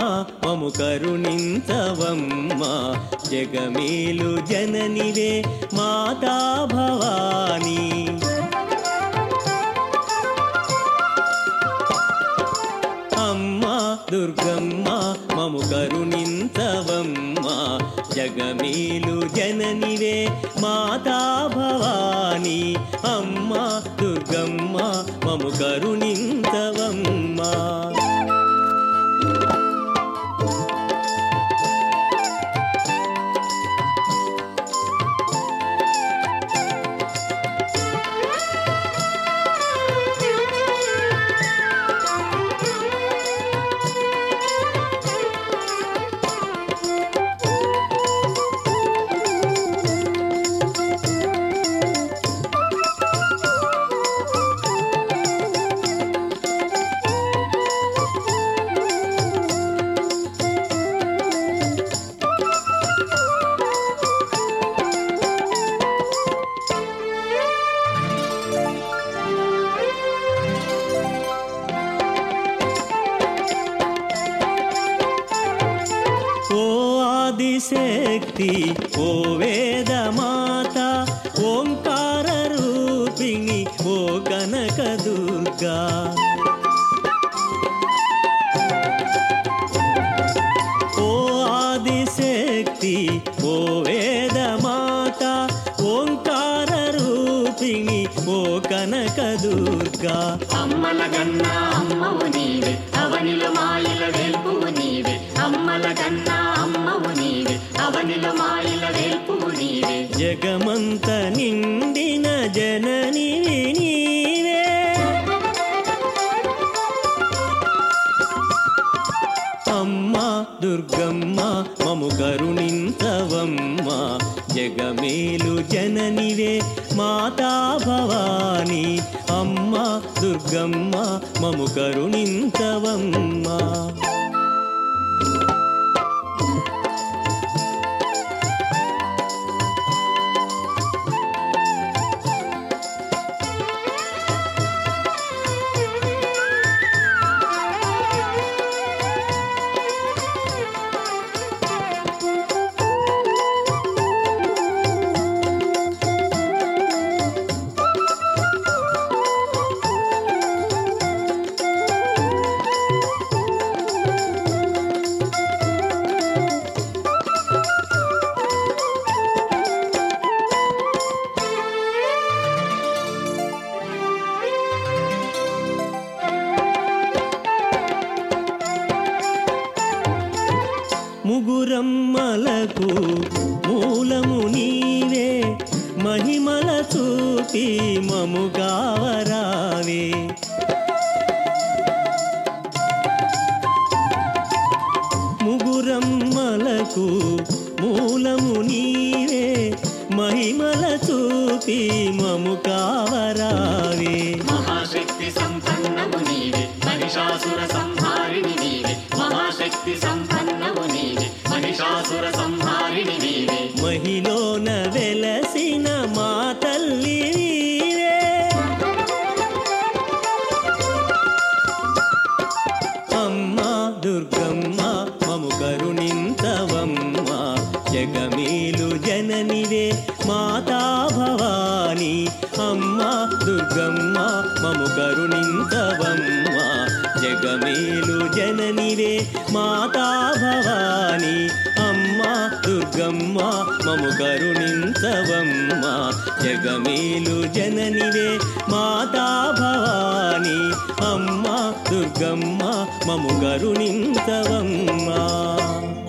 మము కరుణించవమ్మా జగమేలు జననివే మాతా భవానీ అమ్మా దుర్గమ్మ మము కరుణించవమ్మా జగమేలు జననివే మాతా భవానీ అమ్మా దుర్గమ్మ మము కరుణించవమ్మా ఓ ఆదిశక్తి ఓ వేదమాత ఓంకార రూపిణి ఓ కనక దుర్గా ఓ ఆదిశక్తి ఓ వేదమాత ఓంకార రూపిణి ఓ కనక దుర్గా అమ్మల గన్నా అమ్మవు నీవే అవనిలో మాయల వేల్పువు నీవే అమ్మల గన్నా అమ్మవు నీవే అవనిలో మాయల వేల్పువు నీవే జగమంత నిండిన జననివి నీవే అమ్మా దుర్గమ్మ మము కరుణించవమ్మా జగమేలు జననివే మాతా భవానీ అమ్మా దుర్గమ్మ మము కరుణించవమ్మా ముగురమ్మలకు మూలము నీవే మహిమల చూపి మముగావరావే ముగురమ్మలకు మూలము నీవే మహిమల చూపి మము కావరావే మహాశక్తి సంపన్నము నీవే మహిషాసుర సంహారిణి నీవే మహాశక్తి సంపన్నము నీవే మహిషాసుర సంహారిణి నీవే మహిలోన వెలసిన మా తల్లి నీవే అమ్మా దుర్గమ్మ మము కరుణింతవమ్మ జగమేలు జననివే మాతా భవానీ అమ్మా దుర్గమ్మ మము కరుణింతవమ్మ జగమేలు జననివే మాతా భవానీ అమ్మా దుర్గమ్మ మము కరుణించవమ్మ జగమేలు జననివే మాతా భవానీ అమ్మా దుర్గమ్మ మము కరుణించవమ్మా